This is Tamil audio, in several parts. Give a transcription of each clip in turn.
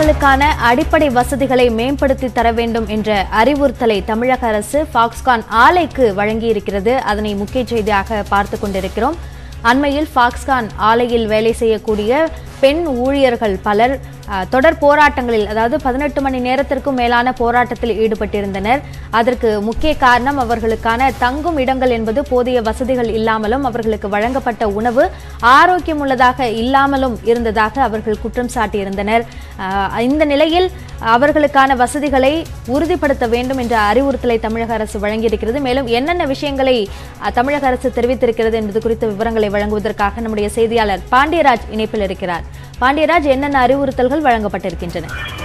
அவர்களுக்கான அடிப்படை வசதிகளை மேம்படுத்தி தர வேண்டும் என்ற அறிவுறுத்தலை தமிழக அரசு ஃபாக்ஸ்கான் ஆலைக்கு வழங்கியிருக்கிறது அதனை முக்கிய செய்தியாக பார்த்து கொண்டிருக்கிறோம் அண்மையில் ஃபாக்ஸ்கான் ஆலையில் வேலை செய்யக்கூடிய பெண் ஊழியர்கள் பலர் அஹ், தொடர் போராட்டங்களில் அதாவது பதினெட்டு மணி நேரத்திற்கும் மேலான போராட்டத்தில் ஈடுபட்டிருந்தனர் அதற்கு முக்கிய காரணம் அவர்களுக்கான தங்கும் இடங்கள் என்பது போதிய வசதிகள் இல்லாமலும் அவர்களுக்கு வழங்கப்பட்ட உணவு ஆரோக்கியம் உள்ளதாக இல்லாமலும் இருந்ததாக அவர்கள் குற்றம் சாட்டியிருந்தனர் அஹ், இந்த நிலையில் அவர்களுக்கான வசதிகளை உறுதிப்படுத்த வேண்டும் என்ற அறிவுறுத்தலை தமிழக அரசு வழங்கியிருக்கிறது மேலும் என்னென்ன விஷயங்களை அஹ், தமிழக அரசு தெரிவித்திருக்கிறது என்பது குறித்த விவரங்களை வழங்குவதற்காக நம்முடைய செய்தியாளர் பாண்டியராஜ் இணைப்பில் இருக்கிறார் பாண்டியராஜ் என்னென்ன அறிவுறுத்தல்கள் வழங்கப்பட்டிருக்கின்றன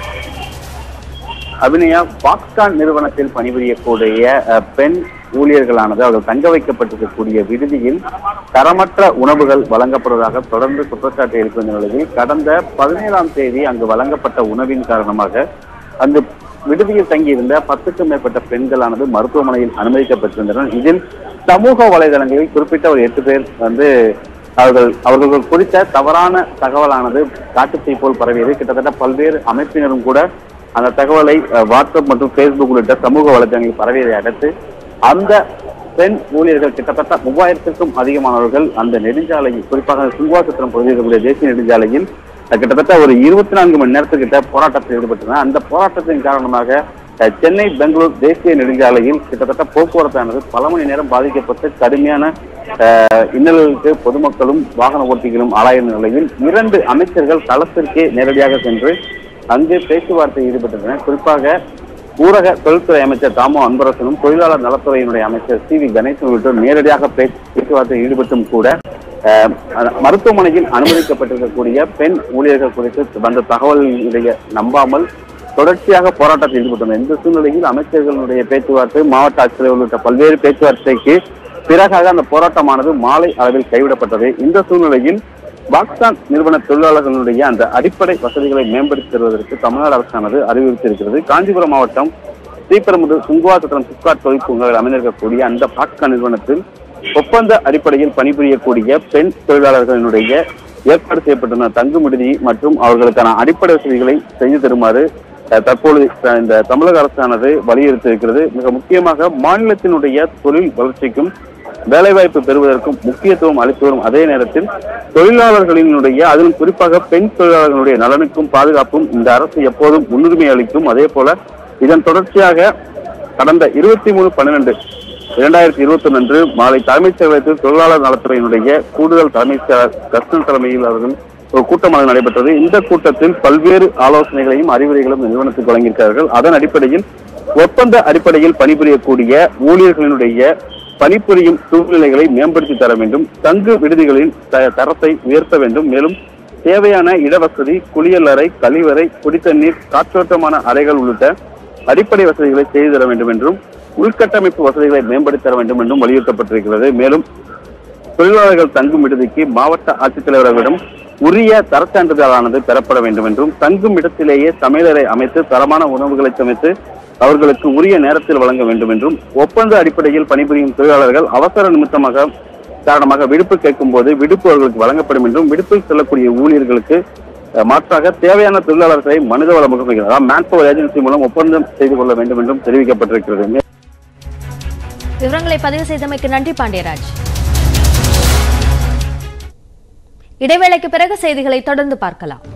அபிநயா பாக்ஸ்கான் நிறுவனத்தில் பணிபுரியக்கூடிய அஹ், பெண் ஊழியர்களானது அவர்கள் தங்க வைக்கப்பட்டிருக்கக்கூடிய விடுதியில் தரமற்ற உணவுகள் வழங்கப்படுவதாக தொடர்ந்து குற்றச்சாட்டு இருக்கின்ற நிலையில் கடந்த பதினேழாம் தேதி அங்கு வழங்கப்பட்ட உணவின் காரணமாக அந்த விடுதியில் தங்கியிருந்த பத்துக்கும் மேற்பட்ட பெண்களானது மருத்துவமனையில் அனுமதிக்கப்பட்டிருந்தனர் இதில் சமூக வலைதளங்களில் குறிப்பிட்ட ஒரு எட்டு பேர் வந்து அவர்கள் அவர்கள் குறித்த தவறான தகவலானது காட்டுத்தீ போல் பரவியது கிட்டத்தட்ட பல்வேறு அமைப்பினரும் கூட அந்த தகவலை அஹ், வாட்ஸ்அப் மற்றும் ஃபேஸ்புக் உள்ளிட்ட சமூக வலைதளங்களில் பரவியதை அடுத்து அந்த பெண் ஊழியர்கள் கிட்டத்தட்ட மூவாயிரத்திற்கும் அதிகமானவர்கள் அந்த நெடுஞ்சாலையில் குறிப்பாக சுங்குவாசத்திரம் பகுதியில் இருக்கக்கூடிய தேசிய நெடுஞ்சாலையில் அஹ், கிட்டத்தட்ட ஒரு இருபத்தி நான்கு மணி நேரத்துக்கிட்ட போராட்டத்தில் ஈடுபட்டனர் அந்த போராட்டத்தின் காரணமாக அஹ், சென்னை பெங்களூர் தேசிய நெடுஞ்சாலையில் கிட்டத்தட்ட போக்குவரத்தானது பல மணி நேரம் பாதிக்கப்பட்டு கடுமையான அஹ், இன்னல்களுக்கு பொதுமக்களும் வாகன ஓட்டிகளும் ஆளாயிருந்த நிலையில் இரண்டு அமைச்சர்கள் களத்திற்கே நேரடியாக சென்று அங்கு பேச்சுவார்த்தையில் ஈடுபட்டிருந்தனர் குறிப்பாக ஊரக தொழில்துறை அமைச்சர் தாமோ அன்பரசனும் தொழிலாளர் நலத்துறையினுடைய அமைச்சர் சி வி கணேசன் உள்ளிட்டோர் நேரடியாக பே- பேச்சுவார்த்தையில் ஈடுபட்டும் கூட அஹ், அந்த மருத்துவமனையில் அனுமதிக்கப்பட்டிருக்கக்கூடிய பெண் ஊழியர்கள் குறித்து வந்த தகவல்களுடைய நம்பாமல் தொடர்ச்சியாக போராட்டத்தில் ஈடுபட்டனர் இந்த சூழ்நிலையில் அமைச்சர்களுடைய பேச்சுவார்த்தை மாவட்ட ஆட்சியர் உள்ளிட்ட பல்வேறு பேச்சுவார்த்தைக்கு பிறகாக அந்த போராட்டமானது மாலை அளவில் கைவிடப்பட்டது இந்த சூழ்நிலையில் பாக்ஸ்தான் நிறுவன தொழிலாளர்களுடைய அந்த அடிப்படை வசதிகளை மேம்படுத்தி தருவதற்கு தமிழ்நாடு அரசானது அறிவுறுத்தியிருக்கிறது காஞ்சிபுரம் மாவட்டம் ஸ்ரீபெரும்புதூர் சுங்குவாசத்திரம் சிப்காட் தொழிற்பூங்காவில் அமைந்திருக்கக்கூடிய அந்த பாக்ஸ்கான் நிறுவனத்தில் ஒப்பந்த அடிப்படையில் பணிபுரியக்கூடிய பெண் தொழிலாளர்களினுடைய ஏற்பாடு செய்யப்பட்டுள்ள தங்கும் விடுதி மற்றும் அவர்களுக்கான அடிப்படை வசதிகளை செய்து தருமாறு அஹ், தற்பொழுது அஹ், இந்த தமிழக அரசானது வலியுறுத்தியிருக்கிறது மிக முக்கியமாக மாநிலத்தினுடைய தொழில் வளர்ச்சிக்கும் வேலைவாய்ப்பு பெறுவதற்கும் முக்கியத்துவம் அளித்து வரும் அதே நேரத்தில் தொழிலாளர்களினுடைய அதிலும் குறிப்பாக பெண் தொழிலாளர்களுடைய நலனுக்கும் பாதுகாப்பும் இந்த அரசு எப்போதும் முன்னுரிமை அளிக்கும் அதே போல இதன் தொடர்ச்சியாக கடந்த இருபத்தி மூணு பன்னிரண்டு இரண்டாயிரத்தி இருபத்தி ஒன்று அன்று மாலை தலைமைச் செயலகத்தில் தொழிலாளர் நலத்துறையினுடைய கூடுதல் தலைமைச் செயலர் கர்ஷன் தலைமையில் அவர்கள் ஒரு கூட்டமாக நடைபெற்றது இந்த கூட்டத்தில் பல்வேறு ஆலோசனைகளையும் அறிவுரைகளும் இந்த நிறுவனத்துக்கு வழங்கியிருக்கிறார்கள் அதன் அடிப்படையில் ஒப்பந்த அடிப்படையில் பணிபுரியக்கூடிய ஊழியர்களினுடைய பணிபுரியும் சூழ்நிலைகளை மேம்படுத்தி தர வேண்டும் தங்கு விடுதிகளின் த- தரத்தை உயர்த்த வேண்டும் மேலும் தேவையான இடவசதி குளியல் அறை கழிவறை குடித்தண்ணீர் காற்றோட்டமான அறைகள் உள்ளிட்ட அடிப்படை வசதிகளை செய்து தர வேண்டும் என்றும் உள்கட்டமைப்பு வசதிகளை மேம்படுத்தி தர வேண்டும் என்றும் வலியுறுத்தப்பட்டிருக்கிறது மேலும் தொழிலாளர்கள் தங்கும் விடுதிக்கு மாவட்ட ஆட்சித்தலைவர்களிடம் உரிய தரச்சான்றிதழானது பெறப்பட வேண்டும் என்றும் தங்கும் இடத்திலேயே சமையலறை அமைத்து தரமான உணவுகளை சமைத்து அவர்களுக்கு உரிய நேரத்தில் வழங்க வேண்டும் என்றும் ஒப்பந்த அடிப்படையில் பணிபுரியும் தொழிலாளர்கள் அவசர நிமித்தமாக காரணமாக விடுப்பு கேட்கும் போது விடுப்பு அவர்களுக்கு வழங்கப்படும் என்றும் விடுப்பில் செல்லக்கூடிய ஊழியர்களுக்கு அஹ், மாற்றாக தேவையான தொழிலாளர்களை மனிதவள முகமை அதாவது மேன்பவர் ஏஜென்சி மூலம் ஒப்பந்தம் செய்து கொள்ள வேண்டும் என்றும் தெரிவிக்கப்பட்டிருக்கிறது விவரங்களை பதிவு செய்தமைக்கு நன்றி பாண்டியராஜ் இடைவேளைக்கு பிறகு செய்திகளை தொடர்ந்து பார்க்கலாம்